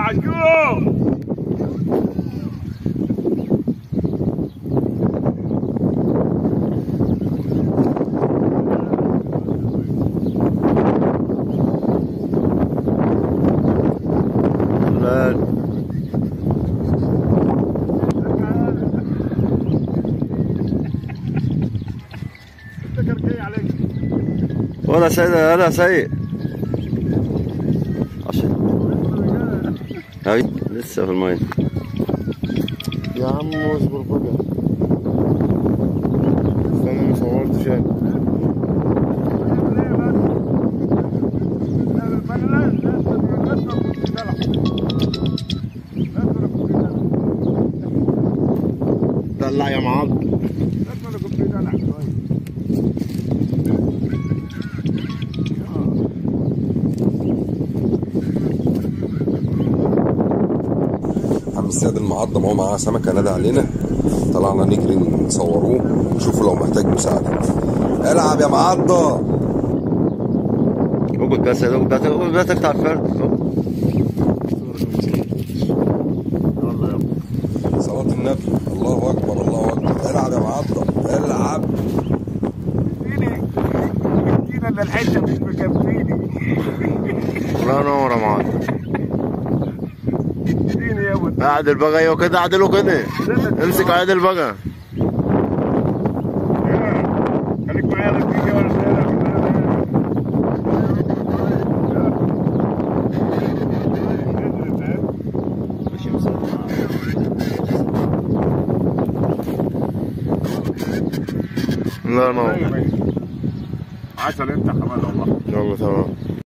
عجوم فلان ولا سيد انا سيء عشان هاي لسه في الماء يا عم اصبر بقى استنى ما صورتش انا طلع يا معض عم السيد المعضم هو معاه سمكه نادى علينا طلعنا نجري نصوروه نشوفه لو محتاج مساعده العب يا معضه اقعد بس اقعد بس اقعد بس اقطع الفرد صلاه النبي الله اكبر الله اكبر العب يا معضه العب اللي الحته مش مكفيني الله ينور يا معاذ اديني يا ابو قاعد البقى ايوه كده عدله كده امسك عاد البقى خليك معايا دقيقه ولا الله ينور عسل انت كمان والله يلا تمام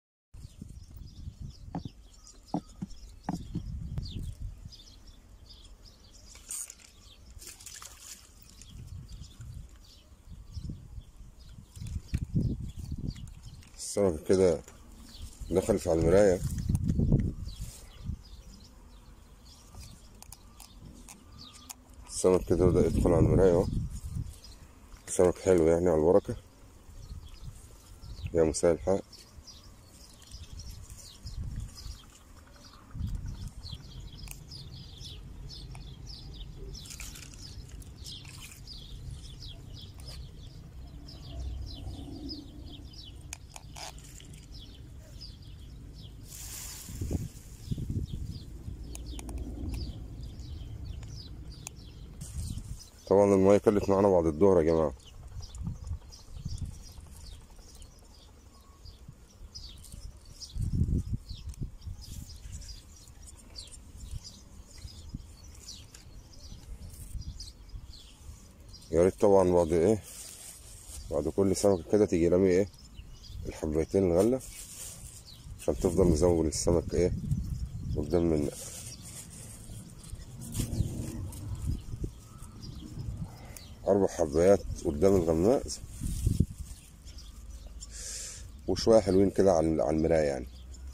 السمكه كده دخلت على المرايه السمك كده بدأ يدخل على المراية اهو سمك حلو يعني على البركة يا مساء الحق طبعا المية كلت معانا بعد الظهر يا جماعة يا ريت طبعا بعد ايه بعد كل سمكة كده تيجي رامي ايه الحبيتين الغلة عشان تفضل مزود السمك ايه قدام منك أربع حبايات قدام الغماز وشوية حلوين كده على على المراية يعني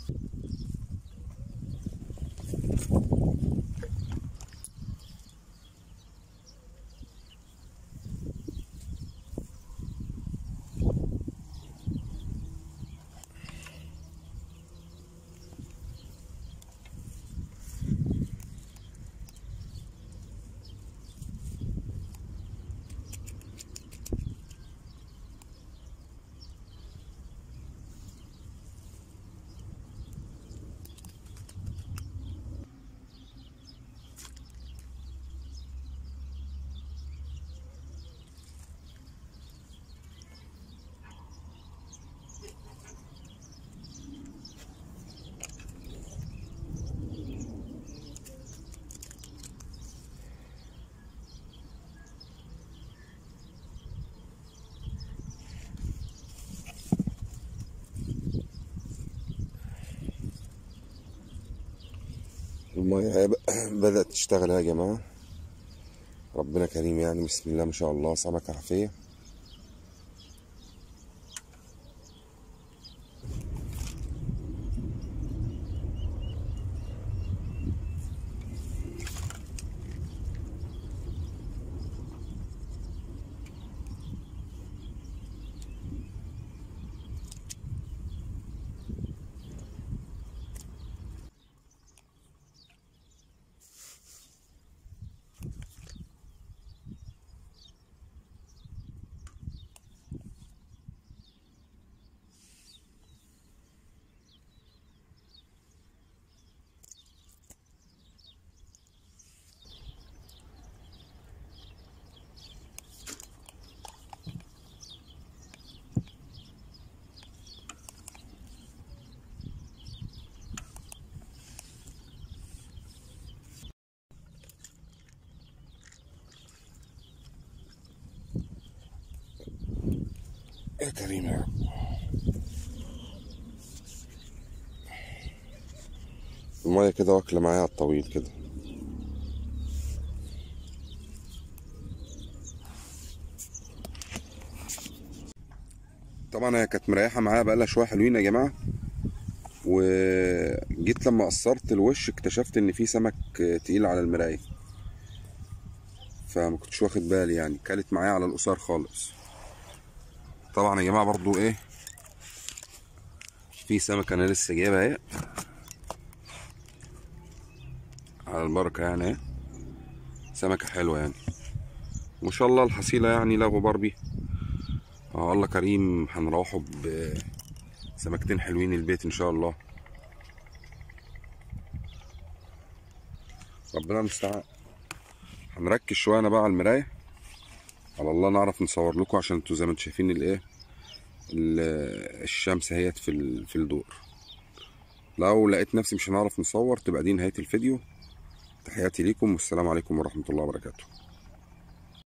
المية هي بقى- بدأت تشتغل يا جماعة ربنا كريم يعني بسم الله ما شاء الله سمكة عافية يا كريم يا رب المية كده واكلة معايا على الطويل كده طبعا هي كانت مريحة معايا بقالها شوية حلوين يا جماعة وجيت لما قصرت الوش اكتشفت ان في سمك تقيل على المراية فما كنتش واخد بالي يعني كلت معايا على القصار خالص طبعا يا جماعة برضو ايه في سمكة انا لسه جايبها اهي على البركة يعني اهي سمكة حلوة يعني ما شاء الله الحصيلة يعني لا غبار بيها اه الله كريم هنروحوا بسمكتين حلوين البيت ان شاء الله ربنا المستعان هنركز شويه انا بقى على المرايه على الله نعرف نصور لكم عشان انتوا زي ما انتوا شايفين الايه ال- الشمس اهيت في ال- في الدور لو لقيت نفسي مش هنعرف نصور تبقى دي نهايه الفيديو تحياتي ليكم والسلام عليكم ورحمه الله وبركاته